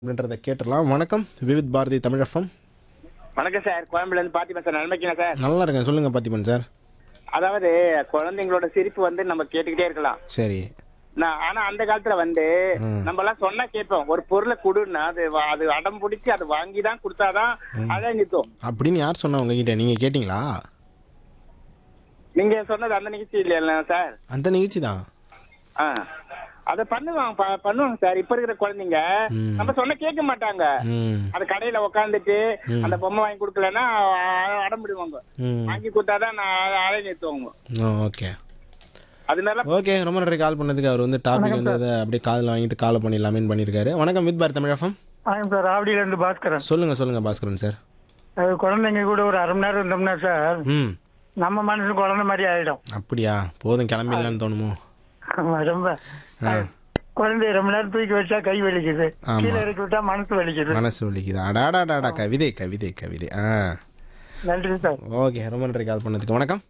அப்படின்றத கேட்டுடலாம் வணக்கம் விவித் பாரதி தமிழகம் வணக்கம் சார் கோயம்புல இருந்து பாத்திமா சார் நன்மைக்கா சார் நல்லா இருக்கேன் சொல்லுங்க பாத்திபன் சார் அதாவது குழந்தைங்களோட சிரிப்பு வந்து நம்ம கேட்டுக்கிட்டே இருக்கலாம் சரி நான் ஆனா அந்த காலத்துல வந்து நம்ம எல்லாம் சொன்னா கேட்போம் ஒரு பொருளை கொடுன்னா அது வா- அது அடம் பிடிச்சி அது வாங்கி தான் கொடுத்தாதான் அழ நிற்கும் அப்படின்னு யார் சொன்னா உங்ககிட்ட நீங்க கேட்டிங்களா நீங்க சொன்னது அந்த நிகழ்ச்சி இல்லையா சார் அந்த நிகழ்ச்சி தான் ஆ அதை பண்ணுவாங்க ப- பண்ணுவாங்க சார் இப்ப இருக்கிற குழந்தைங்க நம்ம சொன்னா கேட்க மாட்டாங்க ம் அந்த கடையில உட்காந்துட்டு அந்த பொம்மை வாங்கி கொடுக்கலன்னா அ- அடம் பிடிவாங்க ம் வாங்கி கொடுத்தாதான் நான் அழ நிறுத்துவாங்க ஓகே அது மாதிரிலாம் ஓகே ரொம்ப நன்றி கால் பண்ணதுக்கு அவர் வந்து டாபிக் வந்து அதை அப்படியே காதில் வாங்கிட்டு கால் பண்ணிடலாமேன்னு பண்ணியிருக்காரு வணக்கம் வித் பாரதி தமிழகம் ஆமாம் சார் ஆவடியில இருந்து பாஸ்கரன் சொல்லுங்க சொல்லுங்க பாஸ்கரன் சார் அது குழந்தைங்க கூட ஒரு அரை மணி நேரம் இருந்தோம்னா சார் ம் நம்ம மனசு குழந்தை மாதிரி ஆயிடும் அப்படியா போதும் கிளம்பிடலான்னு தோணுமோ ஆமா, ரொம்ப குழந்தைய ரொம்ப நேரம் தூக்கி வச்சா கை வலிக்குது ஆமா. கீழே இறக்கி விட்டா மனசு வலிக்குது மனசு வலிக்குது அடாடாடாடா கவிதை கவிதை கவிதை ஆ நன்றி சார் ஓகே ரொம்ப நன்றி கால் பண்ணதுக்கு வணக்கம்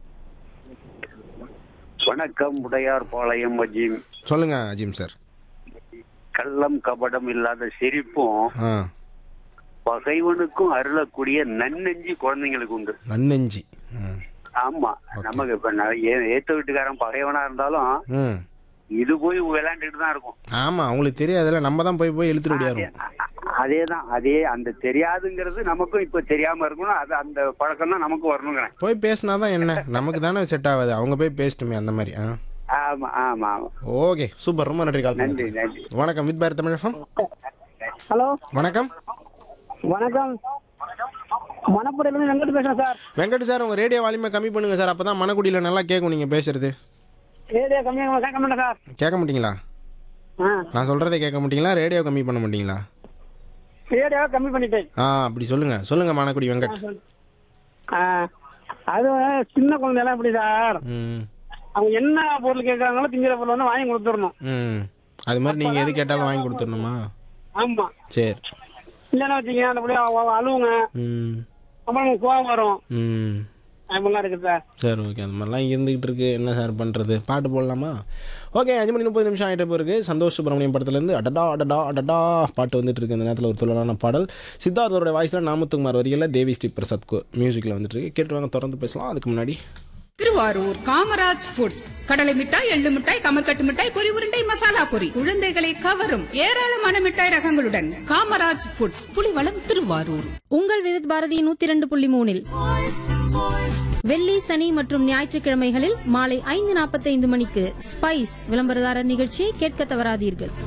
வணக்கம் உடையார் பாளையம் அஜீம் சொல்லுங்க அஜீம் சார் கள்ளம் கபடம் இல்லாத சிரிப்பும் ஆ பகைவனுக்கும் அருளக்கூடிய நன்னெஞ்சி குழந்தைங்களுக்கு உண்டு நன்னெஞ்சி ம் ஆமா நமக்கு இப்ப நான் ஏ- ஏத்த வீட்டுக்காரன் பகைவனா இருந்தாலும் ம் இது போய் விளையாண்டுட்டு தான் இருக்கும் ஆமாம் அவங்களுக்கு தெரியாதுல்ல நம்ம தான் போய் போய் இழுத்துட்டு ஓடியாரோம் அதேதான் அதே அந்த தெரியாதுங்கிறது நமக்கும் இப்ப தெரியாம இருக்கணும் அது அந்த பழக்கம் தான் நமக்கு வரணுங்கிறேன் போய் பேசினா தான் என்ன நமக்கு தானே செட் ஆகாது அவங்க போய் பேசட்டுமே அந்த மாதிரி ஆ ஆமா ஆமா ஆமா ஓகே சூப்பர் ரொம்ப நன்றி கால் நன்றி பண்ணதுக்கு நன்றி வணக்கம் வித் பாரத் தமிழகம் ஹலோ வணக்கம் வணக்கம் மணப்படையிலிருந்து வெங்கட் பேசுறேன் சார் வெங்கட் சார் உங்கள் ரேடியோ வால்யூமை கம்மி பண்ணுங்க சார் அப்போ தான் மனக்குடியில் நல்லா கேட்கும் நீங்கள் பேசுறது ரேடியோ கம்மியாக கேட்க மாட்டேன் சார் கேட்க மாட்டீங்களா ஆ நான் சொல்கிறதே கேட்க மாட்டீங்களா ரேடியோ கம்மி பண்ண மாட்டீங்களா ரேடியோ கம்மி பண்ணிட்டேன் ஆ அப்படி சொல்லுங்கள் சொல்லுங்கள் மணக்குடி வெங்கட் ஆ அது சின்ன குழந்தையெல்லாம் எப்படி சார் ம் அவங்க என்ன பொருள் கேட்குறாங்களோ திங்கிற பொருள் வந்து வாங்கி கொடுத்துடணும் ம் அது மாதிரி நீங்கள் எது கேட்டாலும் வாங்கி கொடுத்துடணுமா ஆமா சரி இல்லைன்னா வச்சுக்கங்க அந்த பிள்ளை அவ- அவ அழுவுங்க ம் அப்புறம் நமக்கு கோவம் வரும் ம் அப்படிலாம் இருக்குது சார் சரி ஓகே அந்த மாதிரிலாம் இருந்துகிட்டு இருக்கு என்ன சார் பண்ணுறது பாட்டு போடலாமா ஓகே அஞ்சு மணி முப்பது நிமிஷம் ஆகிட்ட பிறகு சந்தோஷ் சுப்ரமணியம் படத்துலேருந்து அடடா அடடா அடடா பாட்டு வந்துட்டு இருக்கு இந்த நேரத்தில் ஒரு துள்ளலான பாடல் சித்தார்த்தோட வாய்ஸில் நாமத்துக்குமார் வரிகளில் தேவி ஸ்ரீ பிரசாத் மியூசிக்கில் வந்துட்டு இருக்கு கேட்டு வாங்க தொடர்ந்து பேசலாம் அதுக்கு முன்னாடி திருவாரூர் காமராஜ் ஃபுட்ஸ் கடலை மிட்டாய் எள்ளு மிட்டாய் கமர்கட்டு மிட்டாய் பொரி உருண்டை மசாலா பொரி குழந்தைகளை கவரும் ஏராளமான மிட்டாய் ரகங்களுடன் காமராஜ் ஃபுட்ஸ் புலிவளம் திருவாரூர் உங்கள் விவித் பாரதி நூத்தி இரண்டு புள்ளி மூணில் வெள்ளி சனி மற்றும் ஞாயிற்றுக்கிழமைகளில் மாலை ஐந்து நாற்பத்தைந்து மணிக்கு ஸ்பைஸ் விளம்பரதாரர் நிகழ்ச்சியை கேட்க தவறாதீர்கள்